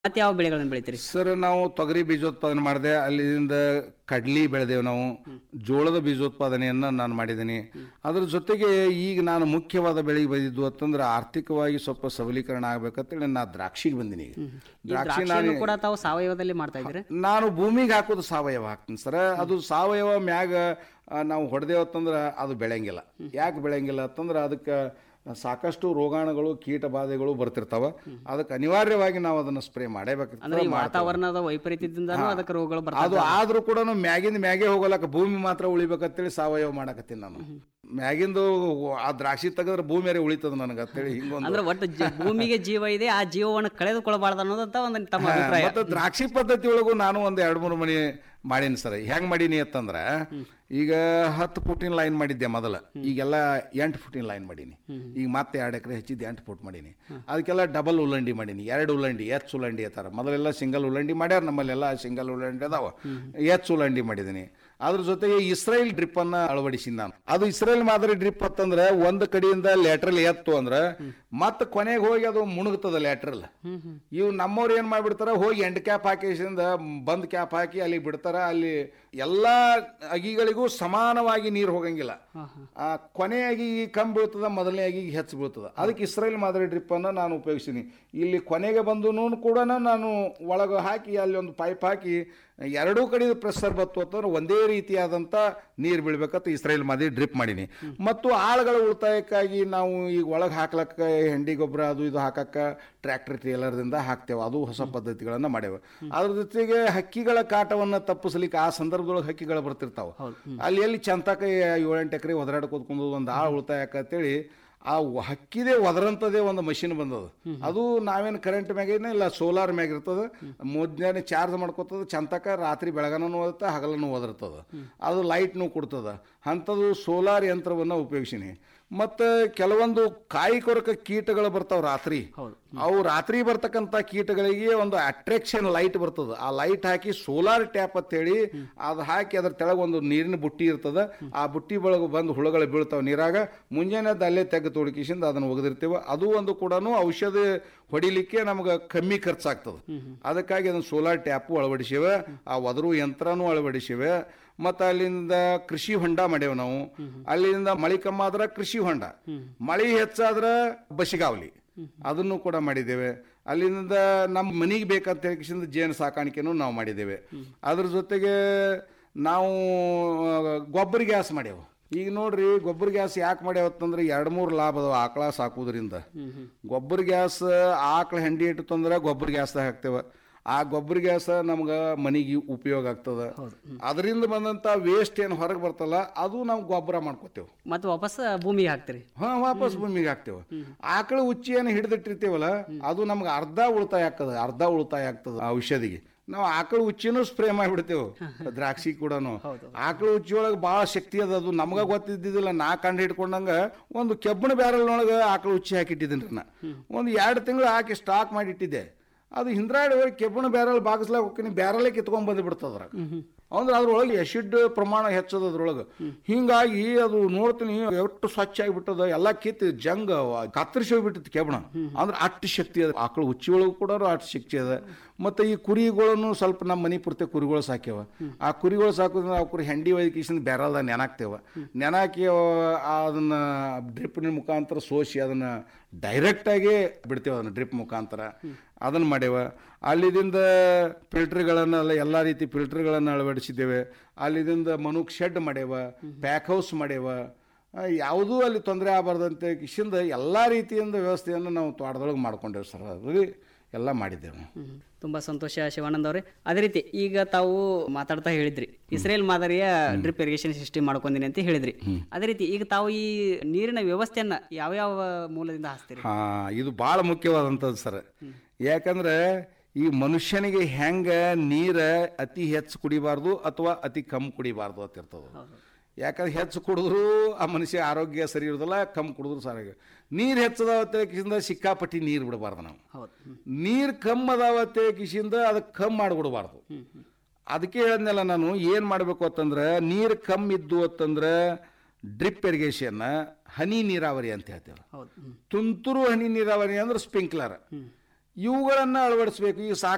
ಮತ್ತೆ ಯಾವ ಬೆಳೆಗಳನ್ನು ಬೆಳಿತೀರಿ ಸರ್ ನಾವು ತೊಗರಿ ಬೀಜೋತ್ಪಾದನೆ ಮಾಡಿದೆ ಅಲ್ಲಿಂದ ಕಡ್ಲಿ ಬೆಳೆದೇವು ನಾವು ಜೋಳದ ಬೀಜೋತ್ಪಾದನೆಯನ್ನ ನಾನು ಮಾಡಿದ್ದೀನಿ ಅದ್ರ ಜೊತೆಗೆ ಈಗ ನಾನು ಮುಖ್ಯವಾದ ಬೆಳೆಗೆ ಬಂದಿದ್ದು ಅಂತಂದ್ರೆ ಆರ್ಥಿಕವಾಗಿ ಸ್ವಲ್ಪ ಸಬಲೀಕರಣ ಆಗ್ಬೇಕಂತೇಳಿ ನಾ ದ್ರಾಕ್ಷಿಗೆ ಬಂದಿನಿ ಈಗ ಈ ದ್ರಾಕ್ಷಿ ದ್ರಾಕ್ಷಿಯನ್ನು ನಾನು ಕೂಡ ತಾವು ಸಾವಯವದಲ್ಲಿ ಮಾಡ್ತಾ ಇದ್ದೀರಿ ನಾನು ಭೂಮಿಗೆ ಹಾಕೋದು ಸಾವಯವ ಹಾಕ್ತೀನಿ ಸರ್ ಅದು ಸಾವಯವ ಮ್ಯಾಗ ಆ, ನಾವು ಹೊಡೆದೇವತ್ತಂದ್ರೆ ಅದು ಬೆಳೆಯಂಗಿಲ್ಲ ಯಾಕೆ ಬೆಳೆಯಂಗಿಲ್ಲ ಅಂತಂದ್ರೆ ಅದಕ್ಕೆ ಸಾಕಷ್ಟು ರೋಗಾಣುಗಳು ಕೀಟ ಬಾಧೆಗಳು ಬರ್ತಿರ್ತಾವ ಅದಕ್ಕೆ ಅನಿವಾರ್ಯವಾಗಿ ನಾವು ಅದನ್ನು ಸ್ಪ್ರೇ ಅಂದ್ರೆ ಮಾಡೇಬೇಕಾಗ್ತದೆ ಈ ವಾತಾವರಣದ ವೈಪರೀತ್ಯದಿಂದನೂ ಅದಕ್ಕೆ ರೋಗಗಳು ಬರ್ತಾವೆ ಅದು ಆದ್ರೂ ಕೂಡ ಮ್ಯಾಗಿಂದ ಮ್ಯಾಗೆ ಹೋಗಲಕ್ಕ ಭೂಮಿ ಮಾತ್ರ ಉಳಿಬೇಕಂತೇಳಿ ಸಾವಯವ ಮಾಡಕತ್ತೀನಿ ನಾನು ಮ್ಯಾಗಿಂದು ಆ ದ್ರಾಕ್ಷಿ ತೆಗೆದ್ರೆ ಭೂಮಿಯರೇ ಉಳಿತದ ನನಗೆ ಅಂತೇಳಿ ಹಿಂಗೊಂದು ಅಂದ್ರೆ ಒಟ್ಟು ಜಿ- ಭೂಮಿಗೆ ಜೀವ ಇದೆ ಆ ಜೀವವನ್ನು ಕಳೆದುಕೊಳ್ಬಾರ್ದು ಅನ್ನೋದಂತ ಒಂದು ತಮ್ಮ ಅಭಿಪ್ರಾಯ ಮತ್ತೆ ದ್ರಾಕ್ಷಿ ಪದ್ಧತಿ ಒಳಗೂ ನಾನು ಒಂದು ಎರಡು ಮೂರು ಮನಿ ಮಾಡೀನಿ ಸರ್ ಹೆಂಗ್ ಮಾಡೀನಿ ಅಂತಂದ್ರೆ ಈಗ ಹತ್ತು ಫುಟಿನ ಲೈನ್ ಮಾಡಿದ್ದೆ ಮೊದಲ ಈಗೆಲ್ಲ ಎಂಟು ಫುಟಿನ ಲೈನ್ ಮಾಡೀನಿ ಈಗ ಮತ್ತೆ ಎರಡು ಎಕರೆ ಹೆಚ್ಚಿದ್ದು ಎಂಟು ಫುಟ್ ಮಾಡೀನಿ ಅದಕ್ಕೆಲ್ಲ ಡಬಲ್ ಉಲ್ಲಂಡಿ ಮಾಡೀನಿ ಎರಡು ಉಲ್ಲಂಡಿ ಎಚ್ ಉಲ್ಲಂಡಿ ಅಂತಾರ ಮೊದಲೆಲ್ಲ ಸಿಂಗಲ್ ಉಲ್ಲಂಡಿ ಮಾಡ್ಯಾರ ನಮ್ಮಲ್ಲೆಲ್ಲ ಸಿಂಗಲ್ ಉಲ್ಲಂಡಿ ಅದಾವ ಎಚ್ ಉಲ್ಲಂಡಿ ಮಾಡಿದ್ದೀನಿ ಅದ್ರ ಜೊತೆಗೆ ಇಸ್ರೇಲ್ ಡ್ರಿಪ್ ಅನ್ನ ಅಳವಡಿಸಿನಿ ನಾನು ಅದು ಇಸ್ರೇಲ್ ಮಾದರಿ ಡ್ರಿಪ್ ಅಂತಂದ್ರೆ ಒಂದು ಕಡೆಯಿಂದ ಲ್ಯಾಟ್ರಲ್ ಎತ್ತು ಅಂದ್ರೆ ಮತ್ತೆ ಕೊನೆಗೆ ಹೋಗಿ ಅದು ಮುಣುಗ್ತದ ಲ್ಯಾಟ್ರಲ್ ಇವು ನಮ್ಮವ್ರು ಏನ್ ಮಾಡ್ಬಿಡ್ತಾರ ಹೋಗಿ ಎಂಡ್ ಕ್ಯಾಪ್ ಹಾಕಿಸಿಂದ ಬಂದ್ ಕ್ಯಾಪ್ ಹಾಕಿ ಅಲ್ಲಿ ಬಿಡ್ತಾರ ಅಲ್ಲಿ ಎಲ್ಲಾ ಅಗಿಗಳಿಗೂ ಸಮಾನವಾಗಿ ನೀರು ಹೋಗಂಗಿಲ್ಲ ಆ ಕೊನೆ ಅಗಿ ಕಮ್ಮಿ ಬೀಳ್ತದ ಮೊದಲನೇ ಅಗಿ ಹೆಚ್ಚು ಬೀಳ್ತದ ಅದಕ್ಕೆ ಇಸ್ರೇಲ್ ಮಾದರಿ ಡ್ರಿಪ್ ಅನ್ನ ನಾನು ಉಪಯೋಗಿಸ್ತೀನಿ ಇಲ್ಲಿ ಕೊನೆಗೆ ಬಂದು ಕೂಡ ನಾನು ಒಳಗೆ ಹಾಕಿ ಅಲ್ಲಿ ಒಂದು ಪೈಪ್ ಹಾಕಿ ಎರಡೂ ಕಡೆ ಪ್ರೆಷರ್ ಬತ್ತು ಅಂತಂದ್ರೆ ಒಂದೇ ರೀತಿಯಾದಂಥ ನೀರು ಬೀಳ್ಬೇಕಂತ ಇಸ್ರೇಲ್ ಮಾದರಿ ಡ್ರಿಪ್ ಮಾಡೀನಿ ಮತ್ತು ಆಳುಗಳ ಉಳಿತಾಯಕ್ಕಾಗಿ ನಾವು ಈಗ ಒಳಗೆ ಹಾಕ್ಲಕ್ಕ ಹೆಂಡಿ ಗೊಬ್ಬರ ಅದು ಇದು ಹಾಕಕ್ಕ ಟ್ರ್ಯಾಕ್ಟರ್ ಟ್ರೇಲರ್ದಿಂದ ಹಾಕ್ತೇವೆ ಅದು ಹೊಸ ಪದ್ಧತಿಗಳನ್ನು ಮಾಡ್ಯಾವ ಅದ್ರ ಜೊತೆಗೆ ಹಕ್ಕಿಗಳ ಕಾಟವನ್ನು ತಪ್ಪಿಸ್ಲಿಕ್ಕೆ ಆ ಸಂದರ್ಭದೊಳಗೆ ಹಕ್ಕಿಗಳು ಬರ್ತಿರ್ತಾವೆ ಅಲ್ಲಿ ಎಲ್ಲಿ ಚಂತಕ ಏಳೆಂಟು ಎಕರೆ ಒದರಾಡ್ಕೋದ್ಕೊಂಡು ಒಂದು ಆಳು ಉಳಿತಾಯ ಆಕತ್ತೇಳಿ ಆ ವ- ಹಕ್ಕಿದೇ ಒದರಂತದೇ ಒಂದು ಮಷಿನ್ ಬಂದದ ಅದು ನಾವೇನು ಕರೆಂಟ್ ಮ್ಯಾಗೇನ ಇಲ್ಲ ಸೋಲಾರ್ ಮ್ಯಾಗ ಇರ್ತದ ಮುಂಜಾನೆ ಚಾರ್ಜ್ ಮಾಡ್ಕೋತದ ಚಂತಕ ರಾತ್ರಿ ಬೆಳಗನೂ ಓದತ್ತ ಹಗಲನ್ನು ಓದಿರ್ತದ ಅದು ಲೈಟ್ನು ಕೊಡ್ತದ ಅಂಥದ್ದು ಸೋಲಾರ್ ಯಂತ್ರವನ್ನು ಉಪಯೋಗಿಸಿನಿ ಮತ್ತು ಕೆಲವೊಂದು ಕಾಯಿ ಕೊರಕ ಕೀಟಗಳು ಬರ್ತಾವ ರಾತ್ರಿ ಅವು ರಾತ್ರಿ ಬರ್ತಕ್ಕಂಥ ಕೀಟಗಳಿಗೆ ಒಂದು ಅಟ್ರಾಕ್ಷನ್ ಲೈಟ್ ಬರ್ತದ ಆ ಲೈಟ್ ಹಾಕಿ ಸೋಲಾರ್ ಟ್ಯಾಪ್ ಅಂತೇಳಿ ಅದು ಹಾಕಿ ಅದ್ರ ತೆಳಗೆ ಒಂದು ನೀರಿನ ಬುಟ್ಟಿ ಇರ್ತದ ಆ ಬುಟ್ಟಿ ಒಳಗೆ ಬಂದು ಹುಳುಗಳು ಬೀಳ್ತಾವ ನೀರಾಗ ಮುಂಜಾನೆ ಅದ್ ಅಲ್ಲೇ ತೆಗೆದು ತೊಡಕಿಸಿಂದ ಅದನ್ನು ಒಗೆದಿರ್ತೀವಿ ಅದು ಒಂದು ಕೂಡ ಔಷಧ ಹೊಡಿಲಿಕ್ಕೆ ನಮ್ಗೆ ಕಮ್ಮಿ ಖರ್ಚಾಗ್ತದೆ ಅದಕ್ಕಾಗಿ ಅದನ್ನು ಸೋಲಾರ್ ಟ್ಯಾಪು ಅಳವಡಿಸಿವೆ ಆ ಒದರು ಯಂತ್ರನೂ ಅಳವಡಿಸಿವೆ ಮತ್ತು ಅಲ್ಲಿಂದ ಕೃಷಿ ಹೊಂಡ ಮಾಡೇವು ನಾವು ಅಲ್ಲಿಂದ ಮಳಿ ಕಮ್ಮ ಆದ್ರೆ ಕೃಷಿ ಹೊಂಡ ಮಳಿ ಹೆಚ್ಚಾದ್ರ ಬಸಿಗಾವಲಿ ಅದನ್ನು ಕೂಡ ಮಾಡಿದ್ದೇವೆ ಅಲ್ಲಿಂದ ನಮ್ಮ ಮನೆಗೆ ಬೇಕಂತ ಹೇಳಿಕಿಸಿಂದ ಜೇನು ಸಾಕಾಣಿಕೆನೂ ನಾವು ಮಾಡಿದ್ದೇವೆ ಅದ್ರ ಜೊತೆಗೆ ನಾವು ಗೊಬ್ಬರ ಗ್ಯಾಸ್ ಮಾಡ್ಯಾವು ಈಗ ನೋಡ್ರಿ ಗೊಬ್ಬರ ಗ್ಯಾಸ್ ಯಾಕೆ ಮಾಡ್ಯಾವತ್ತಂದ್ರೆ ಎರಡು ಮೂರು ಲಾಭ ಅದಾವ ಆಕಳ ಸಾಕುವುದರಿಂದ ಗೊಬ್ಬರ ಗ್ಯಾಸ್ ಆಕಳ ಹೆಂಡಿ ಇಟ್ಟಂದ್ರೆ ಗೊಬ್ಬರ ಗ್ಯಾಸ್ದಾಗ ಹಾಕ್ತೇವೆ ಆ ಗೊಬ್ಬರ ಗ್ಯಾಸ ನಮ್ಗೆ ಮನೆಗೆ ಉಪಯೋಗ ಆಗ್ತದ ಅದರಿಂದ ಬಂದಂಥ ವೇಸ್ಟ್ ಏನು ಹೊರಗೆ ಬರ್ತಲ್ಲ ಅದು ನಾವು ಗೊಬ್ಬರ ಮಾಡ್ಕೋತೇವೆ ಮತ್ತೆ ವಾಪಸ್ ಭೂಮಿಗೆ ಹಾಕ್ತೀರಿ ಹಾ ವಾಪಸ್ ಭೂಮಿಗೆ ಹಾಕ್ತೇವೆ ಆಕಳ ಉಚ್ಚಿ ಏನು ಹಿಡಿದಿಟ್ಟಿರ್ತೀವಲ್ಲ ಅದು ನಮ್ಗೆ ಅರ್ಧ ಉಳಿತಾಯ ಆಗ್ತದೆ ಅರ್ಧ ಉಳಿತಾಯ ಆಗ್ತದೆ ಆ ಔಷಧಿಗೆ ನಾವು ಆಕಳ ಉಚ್ಚಿನೂ ಸ್ಪ್ರೇ ಮಾಡಿಬಿಡ್ತೇವೆ ದ್ರಾಕ್ಷಿ ಕೂಡ ಆಕಳ ಉಚ್ಚಿ ಒಳಗೆ ಭಾಳ ಶಕ್ತಿ ಅದ ಅದು ನಮ್ಗ ಗೊತ್ತಿದ್ದಿದ್ದಿಲ್ಲ ನಾ ಕಂಡು ಹಿಡ್ಕೊಂಡಂಗ ಒಂದು ಕೆಬ್ಬಣ ಬ್ಯಾರಲ್ನೊಳಗೆ ಆಕಳ ಉಚ್ಚಿ ಹಾಕಿಟ್ಟಿದ್ದೀನಿ ನಾ ಒಂದು ಎರಡು ತಿಂಗಳು ಹಾಕಿ ಸ್ಟಾಕ್ ಮಾಡಿ ಇಟ್ಟಿದ್ದೆ ಅದು ಹಿಂದ್ರಾಡಿ ಹೋಗಿ ಕೆಬ್ಬಣ ಬ್ಯಾರಲ್ ಬಾಗಿಸ್ಲಾಗ ಹೋಗ್ತೀನಿ ಬ್ಯಾರಲ್ಲೇ ಕಿತ್ಕೊಂಡ್ ಬಂದು ಬಿಡ್ತದ್ರ ಅಂದ್ರೆ ಅದ್ರೊಳಗೆ ಎಸಿಡ್ ಪ್ರಮಾಣ ಹೆಚ್ಚದ ಅದ್ರೊಳಗೆ ಹಿಂಗಾಗಿ ಅದು ನೋಡ್ತೀನಿ ಎಷ್ಟು ಸ್ವಚ್ಛ ಆಗಿಬಿಟ್ಟದ ಎಲ್ಲ ಕಿತ್ತು ಜಂಗ ಕತ್ತರಿಸಿ ಹೋಗ್ಬಿಟ್ಟಿತ್ತು ಕೆಬ್ಬಣ ಅಂದ್ರೆ ಅಷ್ಟು ಶಕ್ತಿ ಅದ ಆಕಳು ಹುಚ್ಚಿ ಒಳಗೂ ಕೂಡ ಅಷ್ಟು ಶಕ್ತಿ ಅದ ಮತ್ತೆ ಈ ಕುರಿಗಳನ್ನು ಸ್ವಲ್ಪ ನಮ್ಮ ಮನೆ ಪೂರ್ತಿ ಕುರಿಗಳು ಸಾಕ್ಯವ ಆ ಕುರಿಗಳು ಸಾಕೋದ್ರಿಂದ ಆ ಕುರಿ ಹೆಂಡಿ ಒಯ್ಕಿಸಿಂದ ಬ್ಯಾರಲ್ದಾಗ ನೆನಾಕ್ತೇವ ನೆನಾಕಿ ಆ, ಅದನ್ನ ಡ್ರಿಪ್ನ ಮುಖಾಂತರ ಸೋಸಿ ಅದನ್ನ ಡೈರೆಕ್ಟಾಗಿ ಬಿಡ್ತೇವೆ ಅದನ್ನ ಡ್ರಿಪ್ ಮುಖಾಂತರ ಅದನ್ನು ಮಾಡ್ಯವ ಅಲ್ಲಿದಿಂದ ಫಿಲ್ಟರ್ಗಳನ್ನೆಲ್ಲ ಎಲ್ಲ ರೀತಿ ಫಿಲ್ಟರ್ಗಳನ್ನು ಅಳವಡಿಸಿದ್ದೇವೆ ಅಲ್ಲಿದಿಂದ ಮನುಕ್ ಶೆಡ್ ಮಾಡ್ಯವ ಪ್ಯಾಕ್ ಹೌಸ್ ಮಾಡ್ಯವ ಆ, ಯಾವುದೂ ಅಲ್ಲಿ ತೊಂದರೆ ಆಗಬಾರ್ದಂತೆ ಕಿಶಿಂದ ಎಲ್ಲ ರೀತಿಯಿಂದ ವ್ಯವಸ್ಥೆಯನ್ನು ನಾವು ತೋಟದೊಳಗೆ ಮಾಡ್ಕೊಂಡೇವೆ ಸರ್ ಅದು ಎಲ್ಲ ಮಾಡಿದ್ದೇವೆ ನಾವು. ತುಂಬಾ ಸಂತೋಷ ಶಿವಾನಂದ್ ಅವರೇ ಅದೇ ರೀತಿ ಈಗ ತಾವು ಮಾತಾಡ್ತಾ ಹೇಳಿದ್ರಿ ಇಸ್ರೇಲ್ ಮಾದರಿಯ ಡ್ರಿಪ್ ಇರಿಗೇಷನ್ ಸಿಸ್ಟಮ್ ಮಾಡ್ಕೊಂಡಿನಿ ಅಂತ ಹೇಳಿದ್ರಿ ಅದೇ ರೀತಿ ಈಗ ತಾವು ಈ ನೀರಿನ ವ್ಯವಸ್ಥೆಯನ್ನ ಯಾವ್ಯಾವ ಮೂಲದಿಂದ ಹಾಸ್ತೀರಿ ಹಾ ಇದು ಭಾಳ ಮುಖ್ಯವಾದಂಥದ್ದು ಸರ್ ಯಾಕಂದ್ರೆ ಈ ಮನುಷ್ಯನಿಗೆ ಹೆಂಗ ನೀರ ಅತಿ ಹೆಚ್ಚು ಕುಡಿಬಾರ್ದು ಅಥವಾ ಅತಿ ಕಮ್ಮಿ ಕುಡಿಬಾರ್ದು ಅಂತ ಇರ್ತದೆ ಯಾಕಂದ್ರೆ ಹೆಚ್ಚು ಕುಡಿದ್ರು ಆ ಮನುಷ್ಯ ಆರೋಗ್ಯ ಸರಿ ಇರೋದಿಲ್ಲ ಕಮ್ಮಿ ಕುಡಿದ್ರು ಸರಿ ನೀರು ಹೆಚ್ಚದಾವತ್ತೆ ಕಿಸಿಂದ ಸಿಕ್ಕಾಪಟ್ಟಿ ನೀರು ಬಿಡಬಾರ್ದು ನಾವು ಹೌದು ನೀರು ಕಮ್ಮಿ ಅದಾವತ್ತೆ ಕಿಸಿಂದ ಅದಕ್ಕೆ ಕಮ್ಮಿ ಮಾಡಿಬಿಡಬಾರ್ದು ಅದಕ್ಕೆ ಹೇಳಿದ್ನಲ್ಲ ನಾನು ಏನು ಮಾಡಬೇಕು ಅಂತಂದ್ರೆ ನೀರು ಕಮ್ಮಿ ಇದ್ದು ಅಂತಂದ್ರೆ ಡ್ರಿಪ್ ಇರಿಗೇಷನ್ ಹನಿ ನೀರಾವರಿ ಅಂತ ಹೇಳ್ತೇವೆ ಹೌದು ಹ್ಮ್. ತುಂತುರು ಹನಿ ನೀರಾವರಿ ಅಂದ್ರೆ ಸ್ಪ್ರಿಂಕ್ಲರ್ ಇವುಗಳನ್ನ ಅಳವಡಿಸ್ಬೇಕು ಈಗ ಸಾಕು